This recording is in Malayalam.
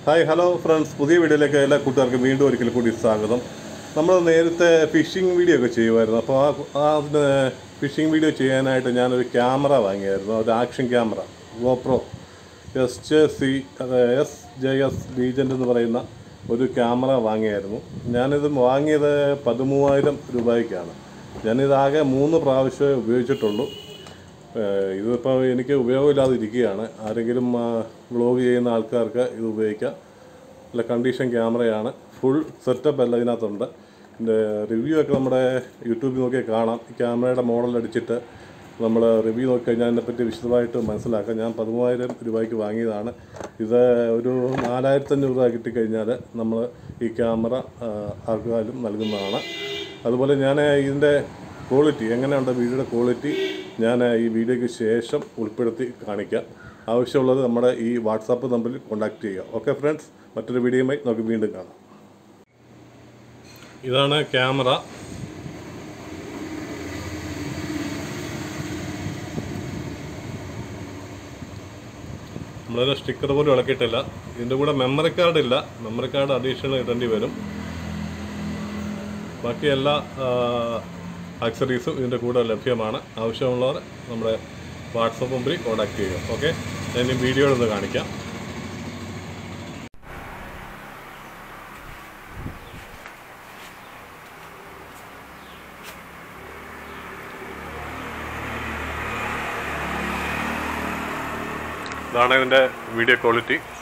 ഹായ് ഹലോ ഫ്രണ്ട്സ് പുതിയ വീഡിയോയിലേക്ക് എല്ലാ കൂട്ടുകാർക്കും വീണ്ടും ഒരിക്കൽ കൂടി സ്വാഗതം നമ്മൾ നേരത്തെ ഫിഷിംഗ് വീഡിയോ ഒക്കെ ചെയ്യുമായിരുന്നു അപ്പോൾ ആ ആ ഫിഷിംഗ് വീഡിയോ ചെയ്യാനായിട്ട് ഞാനൊരു ക്യാമറ വാങ്ങിയായിരുന്നു ഒരു action camera GoPro S J C S J S legend എന്ന് പറയുന്ന ഒരു ക്യാമറ വാങ്ങിയായിരുന്നു ഞാനിത് വാങ്ങിയത് പതിമൂവായിരം രൂപയ്ക്കാണ് ഞാനിതാകെ മൂന്ന് പ്രാവശ്യമേ ഉപയോഗിച്ചിട്ടുള്ളൂ ഏഹ് ഇതിപ്പോൾ എനിക്ക് ഉപയോഗമില്ലാതെ ഇരിക്കുകയാണ് ആരെങ്കിലും വ്ളോഗ് ചെയ്യുന്ന ആൾക്കാർക്ക് ഇത് ഉപയോഗിക്കാം നല്ല കണ്ടീഷൻ ക്യാമറയാണ് ഫുൾ സെറ്റപ്പ് എല്ലാം ഇതിനകത്തുണ്ട് ഇതിൻ്റെ റിവ്യൂ ഒക്കെ നമ്മുടെ യൂട്യൂബിൽ നോക്കിയാൽ കാണാം ഈ ക്യാമറയുടെ മോഡൽ അടിച്ചിട്ട് നമ്മൾ റിവ്യൂ നോക്കി കഴിഞ്ഞാൽ അതിനെപ്പറ്റി വിശദമായിട്ട് മനസ്സിലാക്കാം ഞാൻ പതിമൂവായിരം രൂപയ്ക്ക് വാങ്ങിയതാണ് ഇത് ഒരു നാലായിരത്തഞ്ഞൂറ് രൂപ കിട്ടിക്കഴിഞ്ഞാൽ നമ്മൾ ഈ ക്യാമറ ആർക്കാലും നൽകുന്നതാണ് അതുപോലെ ഞാൻ ഇതിൻ്റെ ക്വാളിറ്റി എങ്ങനെയുണ്ട് വീഡിയോയുടെ ക്വാളിറ്റി ഞാൻ ഈ വീഡിയോയ്ക്ക് ശേഷം ഉൾപ്പെടുത്തി കാണിക്കാം ആവശ്യമുള്ളത് നമ്മുടെ ഈ വാട്സാപ്പ് നമ്പറിൽ കോൺടാക്റ്റ് ചെയ്യുക ഓക്കെ ഫ്രണ്ട്സ് മറ്റൊരു വീഡിയോയുമായി നമുക്ക് വീണ്ടും കാണാം ഇതാണ് ക്യാമറ നമ്മളൊരു സ്റ്റിക്കർ പോലും ഇളക്കിയിട്ടില്ല ഇതിൻ്റെ കൂടെ മെമ്മറി കാർഡ് ഇല്ല മെമ്മറി കാർഡ് അഡീഷണൽ ഇടേണ്ടി വരും ബാക്കി എല്ലാ ആക്സറീസും ഇതിൻ്റെ കൂടെ ലഭ്യമാണ് ആവശ്യമുള്ളവർ നമ്മുടെ വാട്സപ്പ് നമ്പറിൽ കോൺടാക്ട് ചെയ്യുക ഓക്കെ ഞാൻ ഈ വീഡിയോയിൽ ഒന്ന് കാണിക്കാം ഇതാണ് ഇതിൻ്റെ വീഡിയോ ക്വാളിറ്റി